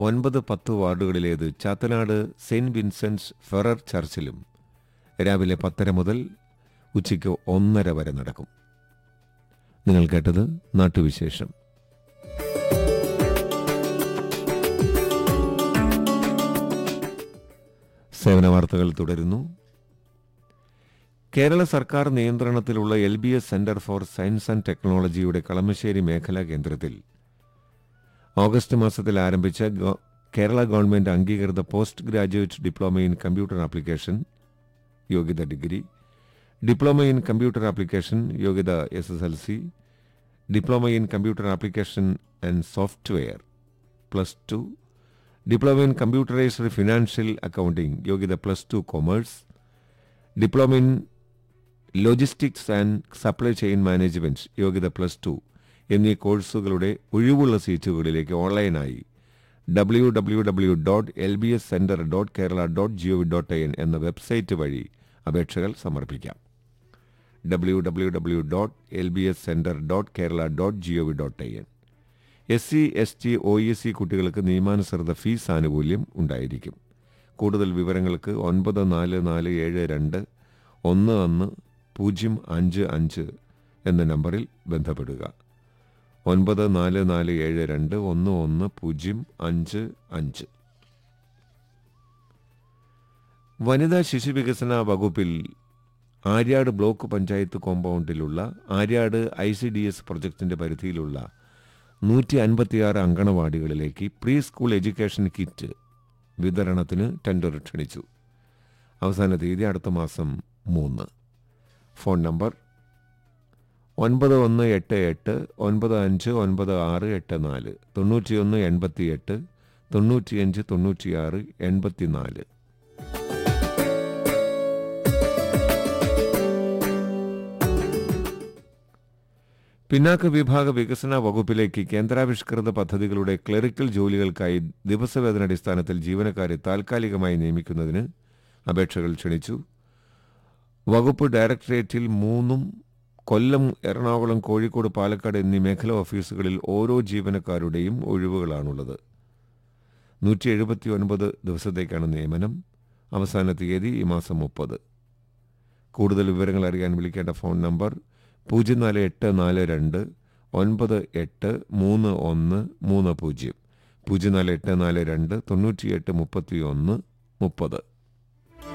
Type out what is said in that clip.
ഒൻപത് പത്ത് വാർഡുകളിലേത് ചാത്തനാട് സെയിൻറ് വിൻസെൻറ്റ്സ് ഫെറർ ചർച്ചിലും രാവിലെ പത്തര മുതൽ ഉച്ചയ്ക്ക് ഒന്നര വരെ നടക്കും നിങ്ങൾ കേട്ടത് നാട്ടുവിശേഷം സേവന വാർത്തകൾ തുടരുന്നു കേരള സർക്കാർ നിയന്ത്രണത്തിലുള്ള L B S centre for science and ടെക്നോളജിയുടെ കളമശ്ശേരി മേഖലാ കേന്ദ്രത്തിൽ ഓഗസ്റ്റ് മാസത്തിൽ ആരംഭിച്ച ഗവ- കേരള ഗവൺമെന്റ് അംഗീകൃത post graduate diploma in computer application യോഗ്യത degree diploma in computer application യോഗ്യത S S L C diploma in computer application and software plus two diploma in computerised financial accounting യോഗ്യത plus two commerce diploma in logistics and supply chain management യോഗ്യത plus two എന്നീ കോഴ്സുകളുടെ ഒഴിവുള്ള സീറ്റുകളിലേക്ക് ഓൺലൈനായി W W W dot L B S centre dot Kerala dot G O V dot I N എന്ന website വഴി അപേക്ഷകൾ സമർപ്പിക്കാം W W W dot L B S centre dot Kerala dot G O V dot I N S C S T O E C കുട്ടികൾക്ക് നിയമാനുസൃത fees ആനുകൂല്യം ഉണ്ടായിരിക്കും കൂടുതൽ വിവരങ്ങൾക്ക് ഒൻപത് നാല് നാല് ഏഴ് രണ്ട് ഒന്ന് ഒന്ന് പൂജ്യം അഞ്ച് അഞ്ച് എന്ന നമ്പറിൽ ബന്ധപ്പെടുക ഒൻപത് നാല് നാല് ഏഴ് രണ്ട് ഒന്ന് ഒന്ന് പൂജ്യം അഞ്ച് അഞ്ച് വനിതാ ശിശുവികസന വകുപ്പിൽ ആര്യാട് ബ്ലോക്ക് പഞ്ചായത്ത് കോമ്പൗണ്ടിലുള്ള Aryad I C D S പ്രൊജക്ടിന്റെ പരിധിയിലുള്ള നൂറ്റി അൻപത്തിയാറ് അങ്കണവാടികളിലേക്ക് പ്രീ സ്കൂൾ എഡ്യൂക്കേഷൻ കിറ്റ് വിതരണത്തിന് ടെൻഡർ ക്ഷണിച്ചു അവസാന തീയതി അടുത്ത മാസം മൂന്ന് ഫോൺ നമ്പർ ഒൻപത് ഒന്ന് എട്ട് എട്ട് ഒൻപത് അഞ്ച് ഒൻപത് ആറ് എട്ട് നാല് തൊണ്ണൂറ്റിയൊന്ന് എൺപത്തി എട്ട് തൊണ്ണൂറ്റിയഞ്ച് തൊണ്ണൂറ്റിയാറ് എൺപത്തിനാല് പിന്നാക്ക വിഭാഗ വികസന വകുപ്പിലേക്ക് കേന്ദ്രാവിഷ്കൃത പദ്ധതികളുടെ ക്ലറിക്കൽ ജോലികൾക്കായി ദിവസവേതനടിസ്ഥാനത്തിൽ ജീവനക്കാരെ താൽക്കാലികമായി നിയമിക്കുന്നതിന് അപേക്ഷകൾ ക്ഷണിച്ചു വകുപ്പ് ഡയറക്ടറേറ്റിൽ മൂന്നും കൊല്ലം എറണാകുളം കോഴിക്കോട് പാലക്കാട് എന്നീ മേഖലാ ഓഫീസുകളിൽ ഓരോ ജീവനക്കാരുടെയും ഒഴിവുകളാണുള്ളത് നൂറ്റി എഴുപത്തി ഒൻപത് ദിവസത്തേക്കാണ് നിയമനം അവസാന തീയതി ഈ മാസം മുപ്പത് കൂടുതൽ വിവരങ്ങൾ അറിയാൻ വിളിക്കേണ്ട ഫോൺ നമ്പർ പൂജ്യം നാല് എട്ട് നാല് രണ്ട് ഒൻപത് എട്ട് മൂന്ന് ഒന്ന് മൂന്ന് പൂജ്യം പൂജ്യം നാല് എട്ട് നാല് രണ്ട് തൊണ്ണൂറ്റിയെട്ട് മുപ്പത്തി ഒന്ന് മുപ്പത്